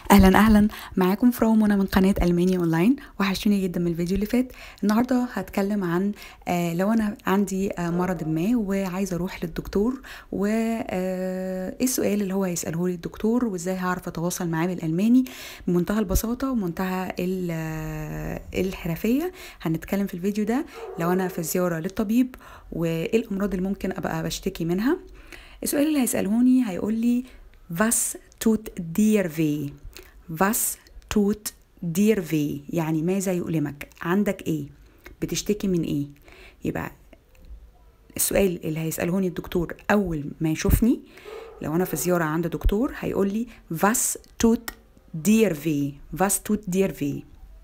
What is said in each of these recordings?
اهلا اهلا معاكم فرو منى من قناه المانيا اونلاين وحشوني جدا من الفيديو اللي فات النهارده هتكلم عن آه لو انا عندي آه مرض ما وعايزه اروح للدكتور و آه ايه السؤال اللي هو هيساله لي الدكتور وازاي هعرف اتواصل معاه بالالماني بمنتهى البساطه ومنتهى ال- آه، الحرفيه هنتكلم في الفيديو ده لو انا في زياره للطبيب وايه الامراض اللي ممكن ابقى بشتكي منها السؤال اللي هيسالهوني هيقول لي was tut dir weh was tut dir weh يعني ماذا يؤلمك عندك ايه بتشتكي من ايه يبقى السؤال اللي هيسألهوني الدكتور أول ما يشوفني لو أنا في زيارة عند دكتور هيقول لي was tut dir weh was tut dir weh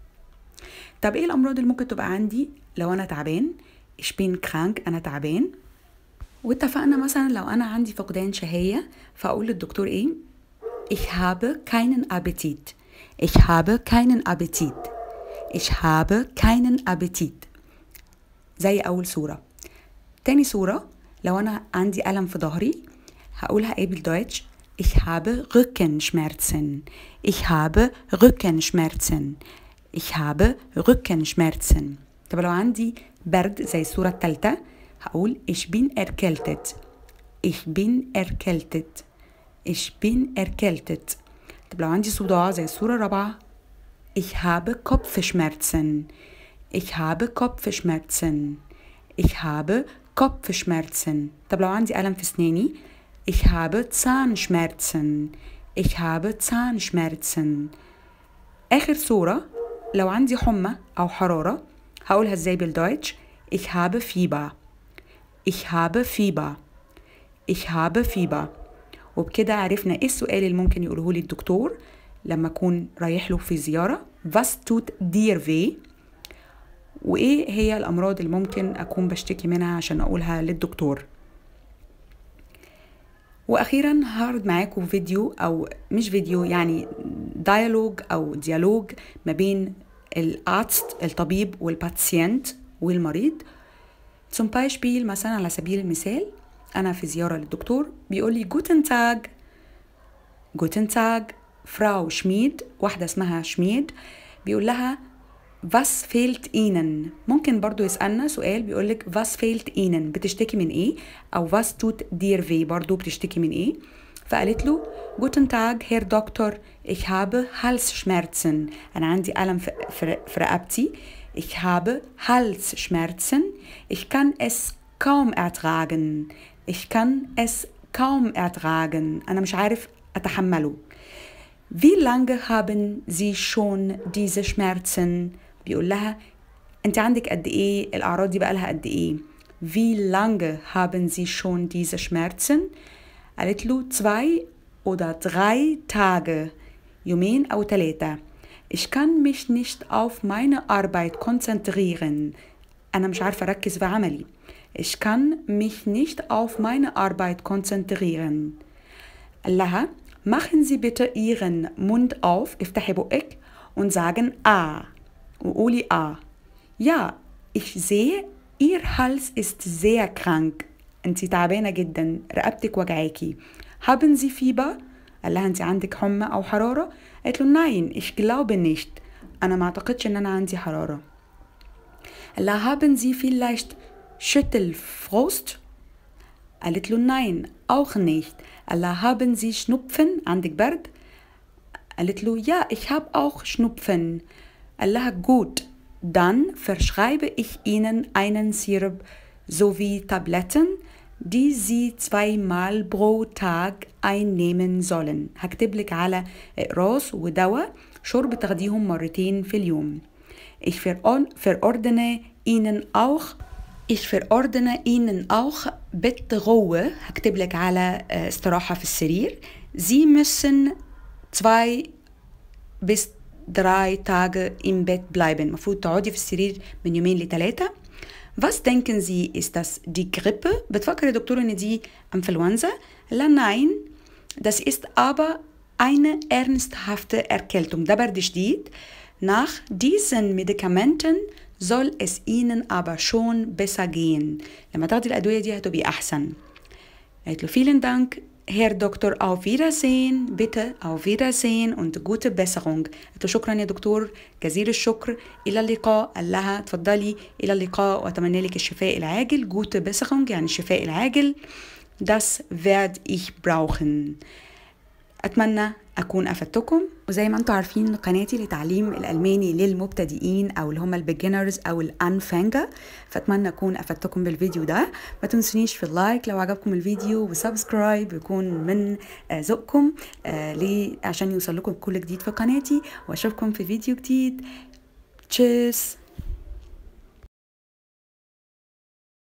طب ايه الأمراض اللي ممكن تبقى عندي لو أنا تعبان ich bin krank أنا تعبان واتفقنا مثلا لو أنا عندي فقدان شهية فأقول للدكتور ايه Ich habe keinen Appetit. Ich habe keinen Appetit. Ich habe keinen Appetit. زي أول صورة. تاني صورة لو أنا عندي ألم في ظهري هقولها إيه بالدويتش؟ Ich habe Rückenschmerzen. Ich habe Rückenschmerzen. Ich habe Rückenschmerzen. طب لو عندي برد زي الصورة التالتة هقول Ich bin erkältet. Ich bin erkältet. Ich bin erkältet. طب لو عندي صداع زي الصورة الرابعة Ich habe Kopfschmerzen. Ich habe Kopfschmerzen. Ich habe Kopfschmerzen. طب لو عندي ألم في سناني Ich habe Zahnschmerzen. Ich habe Zahnschmerzen. آخر صورة لو عندي حمى أو حرارة هقولها ازاي بالدويتش Ich habe Fieber. Ich habe Fieber. Ich habe Fieber. وبكده عرفنا ايه السؤال اللي ممكن يقوله لي الدكتور لما اكون رايح له في زياره was tut dir weh وايه هي الامراض اللي ممكن اكون بشتكي منها عشان اقولها للدكتور واخيرا هعرض معاكم فيديو او مش فيديو يعني ديالوج او ديالوج ما بين الارست الطبيب والباتسينت والمريض zum Beispiel مثلا على سبيل المثال أنا في زيارة للدكتور بيقول لي جوتن تاج جوتن تاج فراو شميد واحدة اسمها شميد بيقول لها was fehlt Ihnen ممكن برضو يسألنا سؤال بيقول لك was fehlt Ihnen بتشتكي من ايه أو was tut dir weh برضو بتشتكي من ايه فقالت له Guten Tag Herr Doktor ich habe Halsschmerzen أنا عندي ألم في, في, في رقبتي ich habe Halsschmerzen ich kann es kaum ertragen ich kann es kaum ertragen أنا مش عارف أتحمله Wie lange haben Sie schon diese Schmerzen بيقول لها أنت عندك قد إيه الأعراض دي بقى لها قد إيه Wie lange haben Sie schon diese Schmerzen قالت له zwei oder drei Tage يومين أو ثلاثة Ich kann mich nicht auf meine Arbeit konzentrieren أنا مش عارفة أركز في عملي Ich kann mich nicht auf meine Arbeit konzentrieren. قال لها machen Sie bitte Ihren Mund auf, افتحي بقك und sagen A. وقولي A. Ja, ich sehe, Ihr Hals ist sehr krank. انت تعبانة جدا رقبتك وجعاكي. Haben Sie Fieber? قال لها انت عندك حمى أو حرارة؟ قالت له nein, ich glaube nicht. أنا ما أعتقدش إن أنا عندي حرارة. قال لها haben Sie vielleicht Schüttelfrost? قالت له nein, auch nicht. قال لها haben Sie Schnupfen? عندك برد؟ قالت له ja, ich habe auch Schnupfen. قال لها gut, dann verschreibe ich Ihnen einen Sirup sowie Tabletten, die Sie zweimal pro Tag einnehmen sollen. هكتب لك على إقراص ودواء شرب تاخديهم مرتين في اليوم. Ich veror- verordne Ihnen auch Ich verordne Ihnen auch bitte Ruhe هكتب لك على آه، استراحة في السرير Sie müssen zwei bis drei Tage im Bett bleiben المفروض تقعدي في السرير من يومين لثلاثة Was denken Sie, ist das die Grippe? بتفكر يا دكتور ان دي انفلونزا؟ لا nein, das ist aber eine ernsthafte Erkältung. ده برد شديد. Nach diesen Medikamenten soll es Ihnen aber schon besser gehen. لما تاخدي الأدوية دي هتبقي أحسن. قالت له vielen Dank Herr Doktor, auf Wiedersehen, bitte auf Wiedersehen und gute Besserung. قلت له شكرا يا دكتور جزيل الشكر إلى اللقاء قال لها اتفضلي إلى اللقاء وأتمنى لك الشفاء العاجل gute Besserung يعني الشفاء العاجل das werde ich brauchen أتمنى أكون أفدتكم وزي ما انتم عارفين قناتي لتعليم الألماني للمبتدئين أو اللي هم البيجنرز أو الأنفانجا فأتمنى أكون أفدتكم بالفيديو ده ما تنسونيش في اللايك لو عجبكم الفيديو وسبسكرايب يكون من آه، ذوقكم آه، ليه عشان يوصل لكم كل جديد في قناتي وأشوفكم في فيديو جديد تشيس